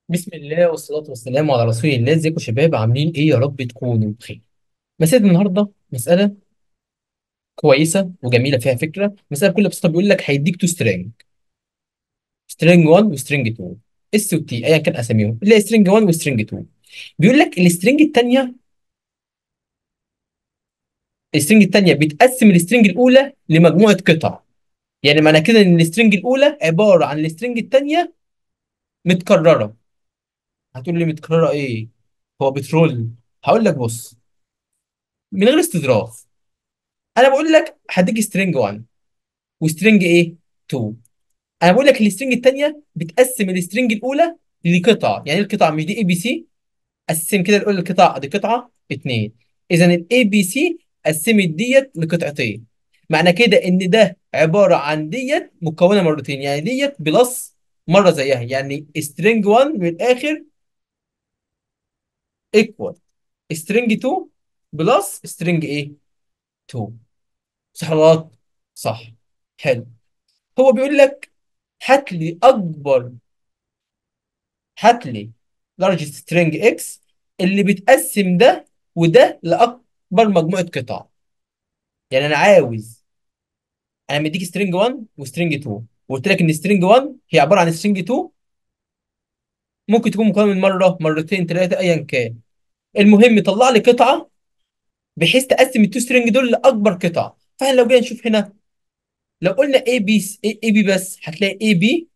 بسم الله والصلاة والسلام على رسول الله ازيكم يا شباب عاملين ايه يا رب تكونوا بخير مسألة النهاردة مسألة كويسة وجميلة فيها فكرة مسألة بكل بساطة بيقول لك هيديك تو سترينج سترينج 1 وسترينج 2 اس وتي ايا كان اساميهم اللي هي سترينج 1 وسترينج 2 بيقول لك السترينج الثانية السترينج الثانية بتقسم السترينج الأولى لمجموعة قطع يعني معنى كده ان السترينج الأولى عبارة عن السترينج الثانية متكررة هتقول لي متكررة ايه هو بترول هقول لك بص من غير استظراف انا بقول لك هديك سترينج 1 وسترينج ايه 2 انا بقول لك السترينج الثانيه بتقسم السترينج الاولى لقطع يعني القطع مش دي اي بي سي قسم كده الاولى القطع دي قطعه اثنين اذا الاي بي سي قسمت ديت لقطعتين معنى كده ان ده عباره عن ديت مكونه مرتين يعني ديت بلس مره زيها يعني سترينج 1 من الاخر ايكوال سترينج 2 بلس سترينج ايه 2 صح ولا غلط صح حلو هو بيقول لك هات لي اكبر هات لي largest string x اللي بتقسم ده وده لاكبر مجموعه قطع يعني انا عاوز انا مديك string 1 وstring 2 وقلت لك ان string 1 هي عباره عن string 2 ممكن تكون مكونه من مره مرتين ثلاثه ايا كان المهم طلع لي قطعه بحيث تقسم التو string دول لاكبر قطع فاحنا لو جينا نشوف هنا لو قلنا a b a b بس هتلاقي a b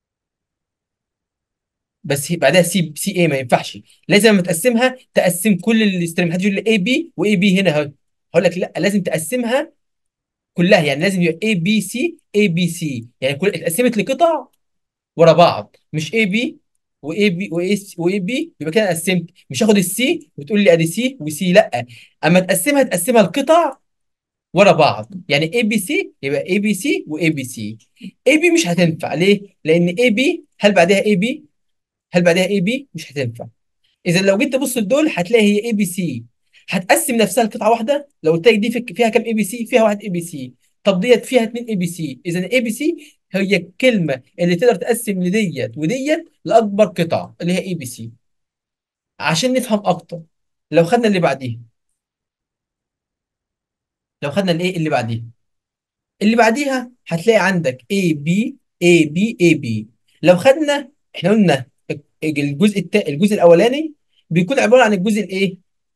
بس هي- بعدها سي سي اي ما ينفعش لازم لما تقسمها تقسم كل الاستريم محدش يقول لي اي بي واي بي هنا اهو هقول لك لا لازم تقسمها كلها يعني لازم يبقى اي بي سي اي بي سي يعني كل اتقسمت لقطع ورا بعض مش اي بي واي بي واي بي يبقى كده قسمت مش هاخد السي وتقول لي ادي سي وسي لا اما تقسمها تقسمها لقطع ورا بعض يعني اي بي سي يبقى اي بي سي واي بي سي اي بي مش هتنفع ليه؟ لان اي بي هل بعدها اي بي هل بعدها اي بي مش هتنفع اذا لو جيت تبص لدول هتلاقي هي اي بي سي هتقسم نفسها لقطعه واحده لو قلت لك دي فيك- فيها كام اي بي سي فيها واحد اي بي سي طب ديت فيها اتنين اي بي سي اذا الاي بي سي هي الكلمه اللي تقدر تقسم لديت وديت لاكبر قطعه اللي هي اي بي سي عشان نفهم اكتر لو خدنا اللي بعديها لو خدنا الايه اللي بعديها اللي بعديها هتلاقي عندك اي بي اي بي اي بي لو خدنا احنا قلنا الجزء التا... الجزء الاولاني بيكون عباره عن الجزء الايه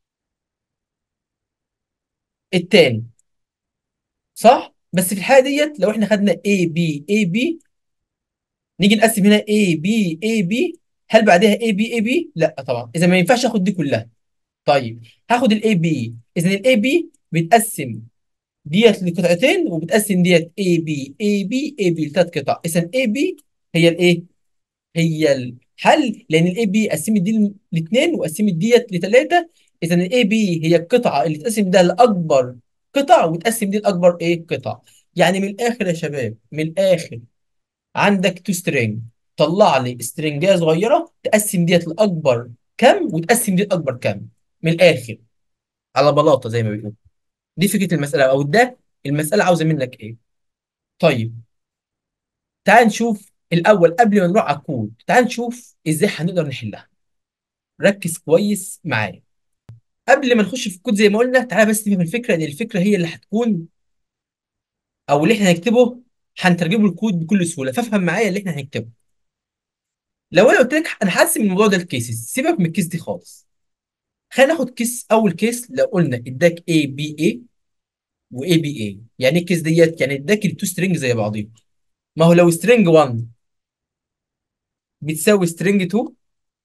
التاني صح بس في الحاله ديت لو احنا خدنا A B A B نيجي نقسم هنا A B A B هل بعدها A B A B لا طبعا اذا ما ينفعش اخد دي كلها طيب هاخد ال A B اذا ال A B بتقسم ديت لقطعتين وبتقسم ديت A B A B A B لثلاث قطع اذا A B هي الايه هي الحل لان ال A B قسمت دي لاثنين وقسمت ديت لثلاثه اذا ال A B هي القطعه اللي تقسم ده لاكبر قطع وتقسم دي لاكبر ايه قطع يعني من الاخر يا شباب من الاخر عندك تو سترينج طلع لي سترينجايه صغيره تقسم ديت لاكبر كم وتقسم دي لاكبر كم من الاخر على بلاطه زي ما بيقولوا دي فكره المساله او ده المساله عاوزه منك ايه طيب تعال نشوف الاول قبل ما نروح على الكود تعال نشوف ازاي هنقدر نحلها ركز كويس معايا قبل ما نخش في الكود زي ما قلنا تعال بس نفهم الفكره ان الفكره هي اللي هتكون او اللي احنا هنكتبه هنترجمه الكود بكل سهوله فافهم معايا اللي احنا هنكتبه لو انا قلت لك انا هقسم الموضوع ده لكيسز سيبك من الكيس دي خالص خلينا ناخد كيس اول كيس لو قلنا اداك A B A و A B A يعني ايه الكيس ديت يعني اداك التو سترينج زي بعضيهم ما هو لو سترينج 1 بتساوي سترينج 2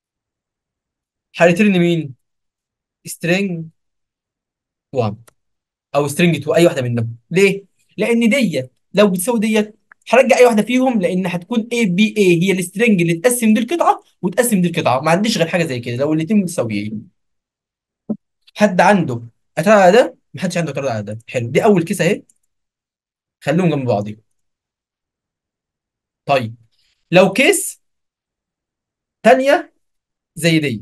هيرترن مين سترينج 1 او سترينج 2 اي واحده منهم ليه لان ديت لو بتساوي ديت هرجع اي واحده فيهم لان هتكون A B A هي السترينج اللي تقسم دي القطعه وتقسم دي القطعه ما عنديش غير حاجه زي كده لو الاثنين متساويين حد عنده اعتراض على ده محدش عنده اعتراض على ده حلو دي اول كيس اهي خليهم جنب بعضهم طيب لو كيس تانية زي دي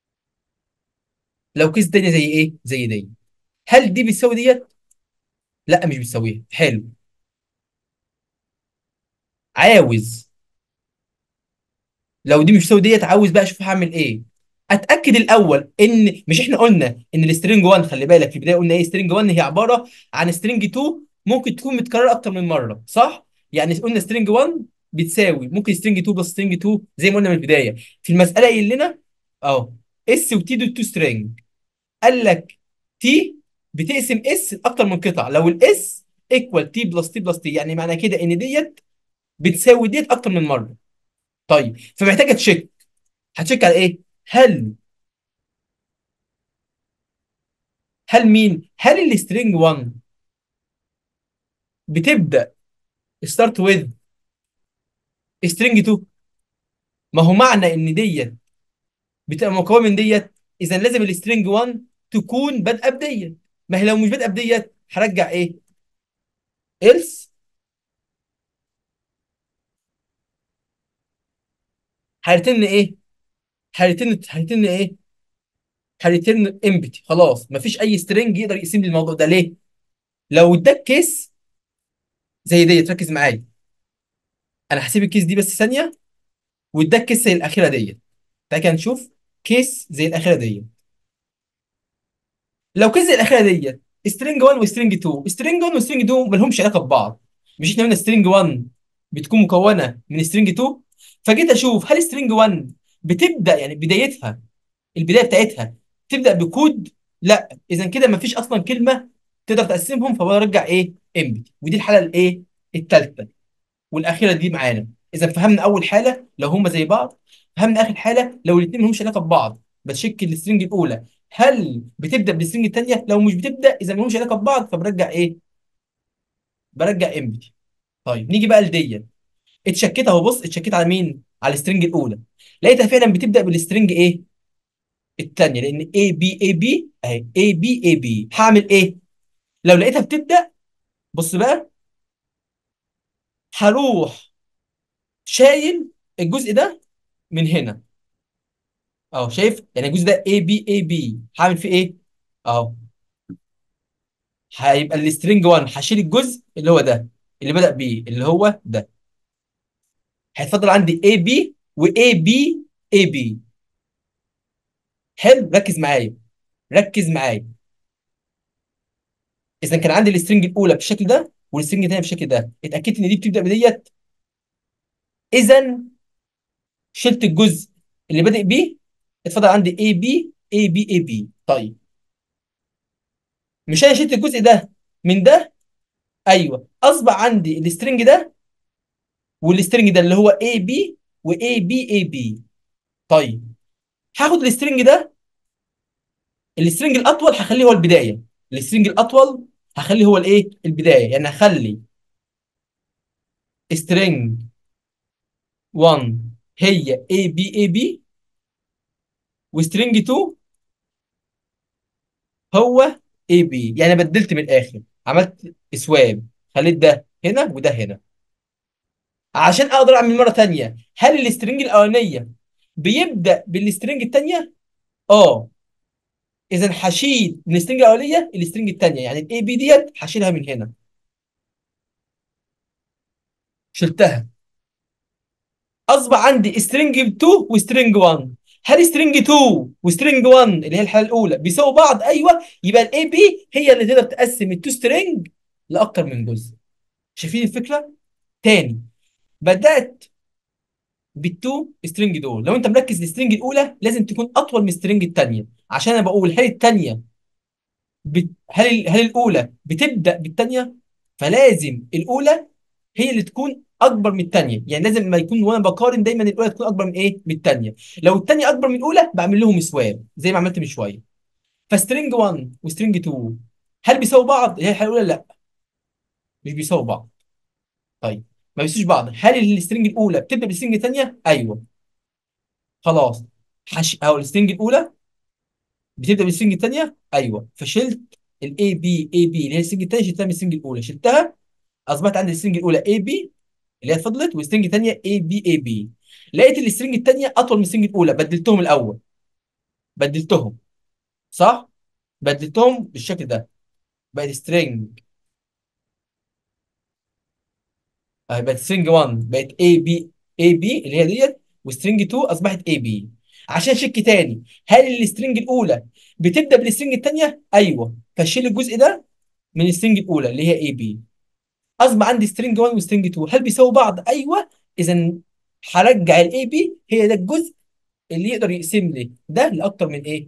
لو كيس تانية زي ايه زي دي هل دي بتساوي ديت لا مش بتساويها حلو عاوز لو دي مش بتساوي ديت عاوز بقى اشوف هعمل ايه اتاكد الاول ان مش احنا قلنا ان السترنج 1 خلي بالك في البدايه قلنا ايه سترنج 1 هي عباره عن سترنج 2 ممكن تكون متكرره اكتر من مره صح يعني قلنا سترنج 1 بتساوي ممكن سترنج 2 بلس سترنج 2 زي ما قلنا من البدايه في المساله قايل لنا اهو اس وتي دول تو سترنج قال لك تي بتقسم اس لاكتر من قطع لو الاس ايكوال تي بلس تي بلس تي يعني معنى كده ان ديت بتساوي ديت اكتر من مره طيب فمحتاجه تشيك هتشيك على ايه هل هل مين هل السترينج 1 بتبدا ستارت وذ سترينج 2 ما هو معنى ان ديت بتبقى مكونه من ديت اذا لازم السترينج 1 تكون بادئه بديت ما هي لو مش بادئه بديت هرجع ايه else هيرتن ايه هيرتن هيرتن ايه هيرتن امبتي خلاص مفيش اي سترينج يقدر يقسم لي الموضوع ده ليه لو اداك كيس زي ديت ركز معايا انا هسيب الكيس دي بس ثانيه واداك كيس زي الاخيره ديت تعالى كده نشوف كيس زي الاخيره ديت لو كيس زي الاخيره ديت سترينج 1 وسترينج 2 سترينج 1 وسترينج 2 ما لهمش علاقه ببعض مش احنا قلنا سترينج 1 بتكون مكونه من سترينج 2 فجيت اشوف هل سترينج 1 بتبدا يعني بدايتها البدايه بتاعتها تبدا بكود لا اذا كده ما فيش اصلا كلمه تقدر تقسمهم فبرجع ايه امبتي ودي الحاله الايه الثالثه والاخيره دي معانا اذا فهمنا اول حاله لو هم زي بعض فهمنا اخر حاله لو الاثنين مالهمش علاقه ببعض بتشكل السترنج الاولى هل بتبدا بالسترنج الثانيه لو مش بتبدا اذا مالهمش علاقه ببعض فبرجع ايه برجع امبتي طيب نيجي بقى لديت اتشكيت اهو بص اتشكيت على مين على السترنج الاولى لقيتها فعلا بتبدا بالسترنج ايه الثانيه لان اي بي اي بي اهي اي بي اي بي هعمل ايه لو لقيتها بتبدا بص بقى هروح شايل الجزء ده من هنا اهو شايف يعني الجزء ده اي بي اي بي هعمل فيه ايه اهو هيبقى السترنج 1 هشيل الجزء اللي هو ده اللي بدأ بيه اللي هو ده هيتفضل عندي اي بي واي بي اي بي حلو ركز معايا ركز معايا اذا كان عندي السترنج الاولى بالشكل ده والسترنج الثانيه بالشكل ده اتاكدت ان دي بتبدا بديت اذا شلت الجزء اللي بادئ بيه اتفضل عندي اي بي اي بي اي بي طيب مش انا شلت الجزء ده من ده ايوه اصبح عندي السترنج ده والسترنج ده اللي هو اي بي واي بي اي بي طيب هاخد السترنج ده السترنج الاطول هخليه هو البدايه السترنج الاطول هخليه هو الايه البدايه يعني هخلي سترنج 1 هي اي بي اي بي وسترنج 2 هو اي بي يعني بدلت من الاخر عملت اسواب خليت ده هنا وده هنا عشان اقدر اعمل مره ثانيه هل السترنج الاولانيه بيبدا بالسترنج الثانيه اه اذا هشيل من السترنج الاولانيه السترنج الثانيه يعني الاي بي ديت هشيلها من هنا شلتها اصبح عندي سترنج 2 وسترنج 1 هل سترنج 2 وسترنج 1 اللي هي الحاله الاولى بيساووا بعض ايوه يبقى الاي بي هي اللي تقدر تقسم التو سترنج لاكتر من جزء شايفين الفكره تاني بدات بالتو سترنج دول لو انت مركز السترنج الاولى لازم تكون اطول من السترنج الثانيه عشان انا بقول هل الثانيه بت... هل ال... هل الاولى بتبدا بالثانيه فلازم الاولى هي اللي تكون اكبر من الثانيه يعني لازم ما يكون وانا بقارن دايما الاولى تكون اكبر من ايه من الثانيه لو الثانيه اكبر من الاولى بعمل لهم سواب زي ما عملت من شويه فسترنج 1 وسترنج 2 هل بيساووا بعض هي الحاله الاولى لا مش بيساووا بعض طيب ما بيساووش بعض هل السترنج الاولى بتبدا بالسترنج الثانيه ايوه خلاص حش... او السترنج الاولى بتبدا بالسترنج الثانيه ايوه فشلت الاي بي اي بي اللي هي السترنج الثانيه شلتها من السترنج الاولى شلتها اصبحت عندي السترنج الاولى اي بي اللي هي فضلت والسترنج الثانيه اي بي اي بي لقيت السترنج الثانيه اطول من السترنج الاولى بدلتهم الاول بدلتهم صح بدلتهم بالشكل ده بقت سترنج اهي بقت سترنج 1 بقت اي بي اي بي اللي هي ديت وسترنج 2 اصبحت اي بي عشان شك تاني هل السترنج الاولى بتبدا بالسترنج الثانيه ايوه فشيل الجزء ده من السترنج الاولى اللي هي اي بي اصبح عندي سترنج 1 وسترنج 2 هل بيساووا بعض ايوه اذا هرجع الاي بي هي ده الجزء اللي يقدر يقسم لي ده لاكتر من ايه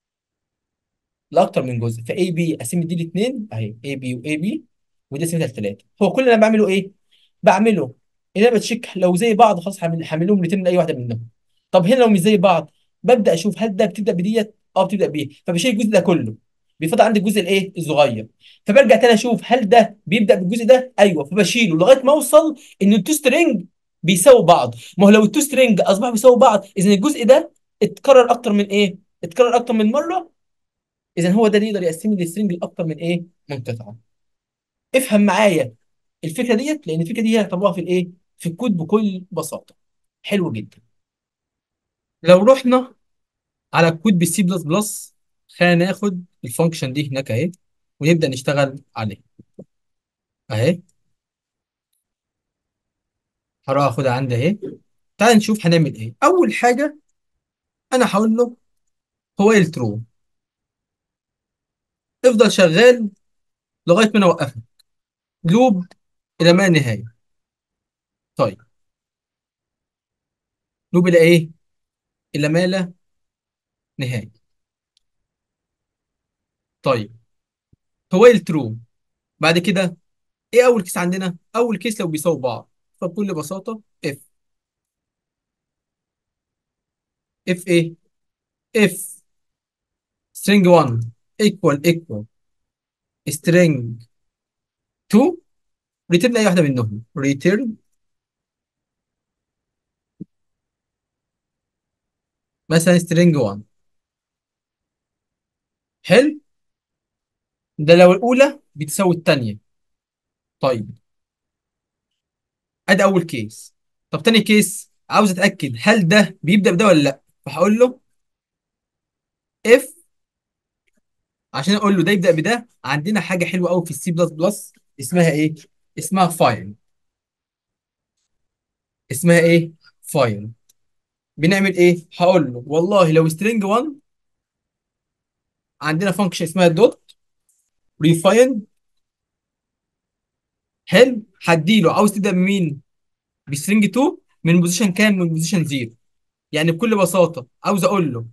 لاكتر من جزء فاي بي اقسم دي لاثنين اهي اي بي واي بي ودي اقسمها لثلاثه هو كل اللي انا بعمله ايه بعمله ان انا بتشيك لو زي بعض خلاص هعمل هعملهم الاثنين لاي واحده منهم طب هنا لو مش زي بعض ببدا اشوف هل ده بتبدا بديت اه بتبدا بيه فبشيل الجزء ده كله بيفضل عندي الجزء الايه الصغير فبرجع تاني اشوف هل ده بيبدا بالجزء ده ايوه فبشيله لغايه ما اوصل ان التو سترينج بيساووا بعض ما هو لو التو سترينج اصبحوا بيساووا بعض اذا الجزء ده اتكرر اكتر من ايه اتكرر اكتر من مره اذا هو ده اللي يقدر يقسم لي السترينج لاكتر من ايه من قطعه افهم معايا الفكره ديت لان الفكره دي هي هطبقها في الايه في الكود بكل بساطه حلو جدا لو رحنا على الكود بالسي بلس بلس خلينا ناخد الفانكشن دي هناك اهي ونبدا نشتغل عليه اهي هروح اخدها عندي اهي تعال نشوف هنعمل ايه اول حاجه انا هقول له هو الترو افضل شغال لغايه ما انا اوقفك لوب الى ما نهايه طيب لوب الى ايه الى ما لا نهايه طيب هو الترو بعد كده ايه اول كيس عندنا اول كيس لو بيساووا بعض فبكل بساطه اف اف ايه اف string 1 equal equal string 2 ريتيرن اي واحده منهم ريتيرن مثلا string 1 حلو ده لو الاولى بتساوي الثانيه طيب ادي اول كيس طب تاني كيس عاوز اتاكد هل ده بيبدا بده ولا لا فهقول له اف عشان اقول له ده يبدا بده عندنا حاجه حلوه قوي في السي بلس بلس اسمها ايه اسمها فايل اسمها ايه فايل بنعمل ايه هقول له والله لو string 1 عندنا فانكشن اسمها دوت ريفاين حلو هديله عاوز تبدا بمين بسترنج 2 من بوزيشن كام من بوزيشن 0 يعني بكل بساطه عاوز اقول له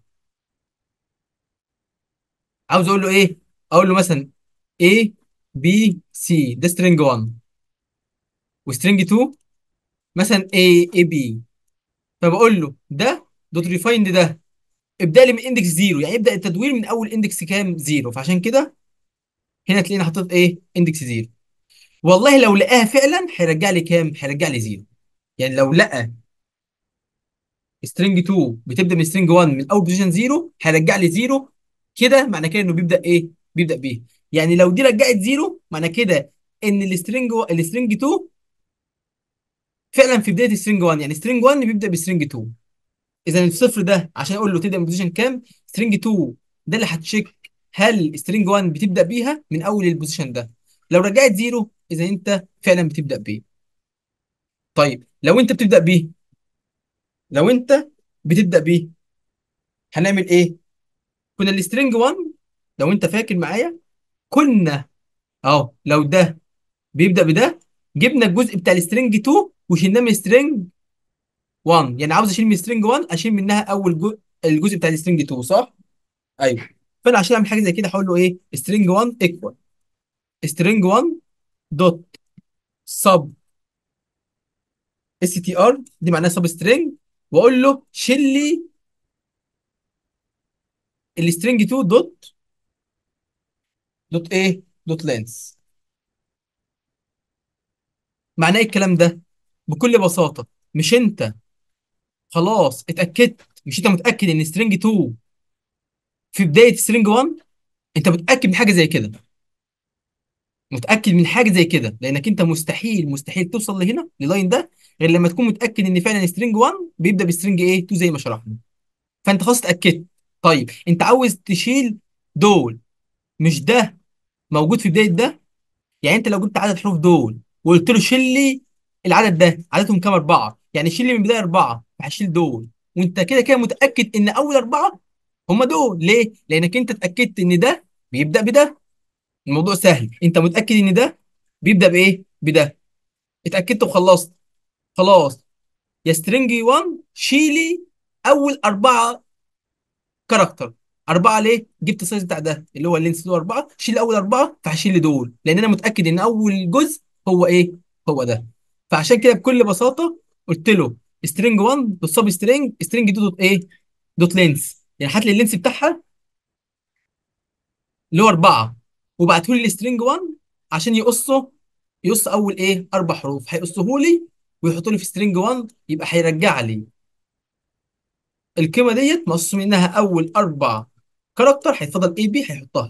عاوز اقول له ايه اقول له مثلا A B C ده string 1 وسترنج 2 مثلا A A B فبقول له ده دوت ريفايند ده ابدا لي من اندكس 0 يعني ابدا التدوير من اول اندكس كام 0 فعشان كده هنا تلاقيني حطيت ايه اندكس 0 والله لو لقاها فعلا هيرجع لي كام هيرجع لي 0 يعني لو لقى سترينج 2 بتبدا من سترينج 1 من اول بوزيشن 0 هيرجع لي 0 كده معنى كده انه بيبدا ايه بيبدا بيه يعني لو دي رجعت 0 معنى كده ان السترينج السترينج 2 فعلا في بدايه سترينج 1 يعني سترينج 1 بيبدا بسترينج 2 اذا الصفر ده عشان اقول له تبدا من بوزيشن كام سترينج 2 ده اللي هتشيك هل سترينج 1 بتبدا بيها من اول البوزيشن ده لو رجعت 0 اذا انت فعلا بتبدا بيه طيب لو انت بتبدا بيه لو انت بتبدا بيه هنعمل ايه كنا السترينج 1 لو انت فاكر معايا كنا اهو لو ده بيبدا بده جبنا الجزء بتاع السترينج 2 وشلناه من سترينج 1 يعني عاوز اشيل من سترينج 1 اشيل منها اول جزء الجزء بتاع السترينج 2 صح ايوه فانا عشان اعمل حاجه زي كده هقول له ايه سترينج 1 ايكوال سترينج 1 دوت سب اس تي ار دي معناها سب سترينج واقول له شيل لي السترينج 2 دوت دوت ايه دوت لينس معناه ايه الكلام ده بكل بساطه مش انت خلاص اتاكدت مش انت متاكد ان سترينج 2 في بدايه سترينج 1 انت متاكد من حاجه زي كده متاكد من حاجه زي كده لانك انت مستحيل مستحيل توصل لهنا للاين ده غير لما تكون متاكد ان فعلا سترينج 1 بيبدا بسترينج ايه 2 زي ما شرحنا فانت خلاص اتاكدت طيب انت عاوز تشيل دول مش ده موجود في بدايه ده يعني انت لو جبت عدد حروف دول وقلت له شيل لي العدد ده عددهم كام اربعه يعني شيل لي من بدايه اربعه فهشيل دول وانت كده كده متاكد ان اول اربعه هم دول ليه لانك انت اتاكدت ان ده بيبدا بده الموضوع سهل انت متاكد ان ده بيبدا بايه بده اتاكدت وخلصت خلاص يا سترينج 1 شيلي اول اربعه كاركتر اربعه ليه جبت السايز بتاع ده اللي هو اللينس اللي هو اربعه شيل اول اربعه فهشيل دول لان انا متاكد ان اول جزء هو ايه هو ده فعشان كده بكل بساطه قلت له سترينج 1 دوت سب سترينج سترينج دي دوت ايه دوت لينس يعني هات لي اللينس بتاعها اللي هو اربعه وبعته لي السترينج 1 عشان يقصه يقص اول ايه اربع حروف هيقصه لي ويحطه لي في سترينج 1 يبقى هيرجع لي القيمه ديت مقصوص منها اول اربع كاركتر هيتفضل اي بي هيحطها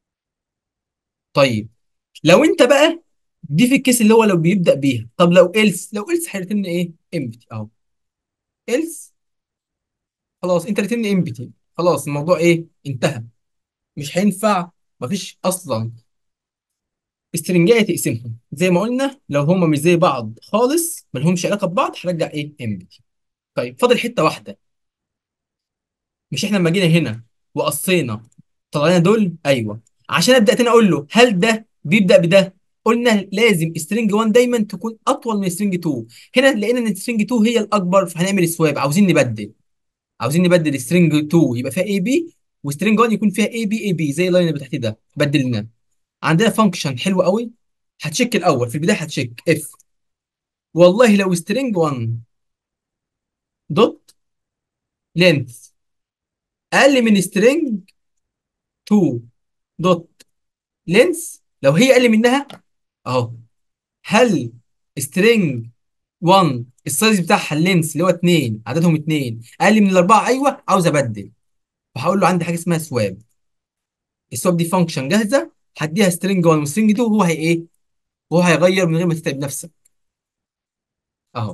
طيب لو انت بقى دي في الكيس اللي هو لو بيبدا بيها طب لو إلس لو إلس هيرتن ايه امبتي اهو إلس خلاص انت ريتن امبتي خلاص الموضوع ايه انتهى مش هينفع مفيش اصلا استرنجات تقسمهم زي ما قلنا لو هما مش زي بعض خالص ملهمش علاقه ببعض هرجع ايه امبتي طيب فاضل حته واحده مش احنا لما جينا هنا وقصينا طلعنا دول ايوه عشان ابدا تاني اقول له هل ده بيبدا بده قلنا لازم سترينج 1 دايما تكون اطول من سترينج 2 هنا لقينا ان سترينج 2 هي الاكبر فهنعمل سواب عاوزين نبدل عاوزين نبدل سترينج 2 يبقى فيها اي بي وسترينج 1 يكون فيها اي بي اي بي زي اللاين اللي تحت ده بدلنا عندنا فانكشن حلو قوي هتشيك الاول في البدايه هتشيك اف والله لو سترينج 1 دوت لينث اقل من سترينج 2 دوت لينس لو هي اقل منها اهو هل سترينج 1 السايز بتاعها اللينس اللي هو 2 عددهم 2 اقل من الاربعه ايوه عاوز ابدل فهقول له عندي حاجه اسمها سواب السواب دي فانكشن جاهزه هديها سترينج 1 وسترينج 2 هو هي ايه هو هيغير من غير ما تتعب نفسك اهو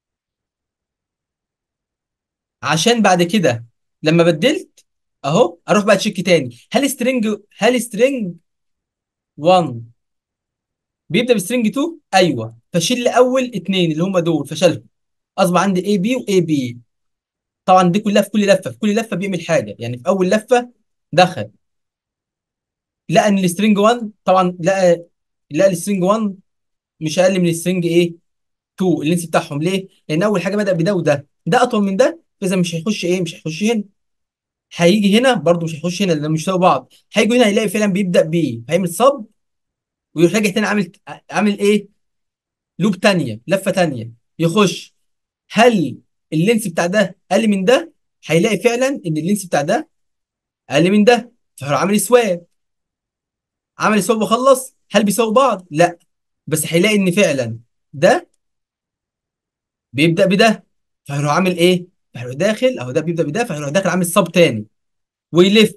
عشان بعد كده لما بدلت اهو اروح بقى تشيك تاني هل سترينج هل سترينج 1 بيبدا بسترينج 2 ايوه فشيل لي اول اتنين اللي هم دول فشلهم اصبح عندي اي بي واي بي طبعا دي كلها في كل لفه في كل لفه بيعمل حاجه يعني في اول لفه دخل لقى ان السترينج 1 طبعا لقى لقى السترينج 1 مش اقل من السترينج ايه 2 اللينس بتاعهم ليه؟ لان اول حاجه بدا بده وده ده اطول من ده فاذا مش هيخش ايه مش هيخش هنا هيجي هنا برده مش هيخش هنا لان مش سوا بعض هيجي هنا هيلاقي فعلا بيبدا بيه هيعمل صب ويروح راجع تاني عامل عامل ايه لوب تانية لفه تانية يخش هل اللينس بتاع ده اقل من ده هيلاقي فعلا ان اللينس بتاع ده اقل من ده فهيروح عامل سواب عمل سواب وخلص هل بيساووا بعض لا بس هيلاقي ان فعلا ده بيبدا بده فهيروح عامل ايه فهيروح داخل اهو ده بيبدا بده فهيروح داخل عامل صب تاني ويلف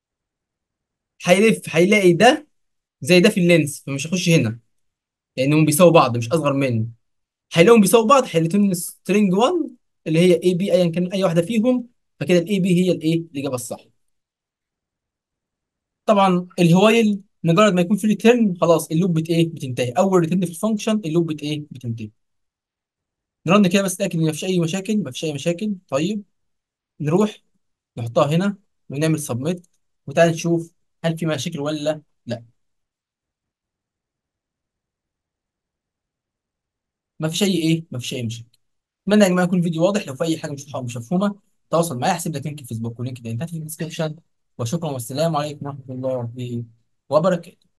هيلف هيلاقي ده زي ده في اللينس فمش هيخش هنا لانهم بيساووا بعض مش اصغر منه هيلاقيهم بيساووا بعض هيلاقيهم سترينج 1 اللي هي اي بي ايا كان اي واحده فيهم فكده الاي بي هي الايه الاجابه الصح طبعا الهوايل مجرد ما يكون في ريتيرن خلاص اللوب بت ايه بتنتهي اول ريتيرن في الفانكشن اللوب بت ايه بتنتهي نرن كده بس نتاكد ان مفيش اي مشاكل مفيش اي مشاكل طيب نروح نحطها هنا ونعمل سبميت وتعالى نشوف هل في مشاكل ولا لا مفيش اي ايه مفيش اي مشاكل اتمنى يا جماعه يكون الفيديو واضح لو في اي حاجه مش واضحه ومش مفهومه تواصل معايا هسيب لك لينك الفيسبوك ولينك الانترنت في الديسكربشن وشكرا والسلام عليكم ورحمه الله وبركاته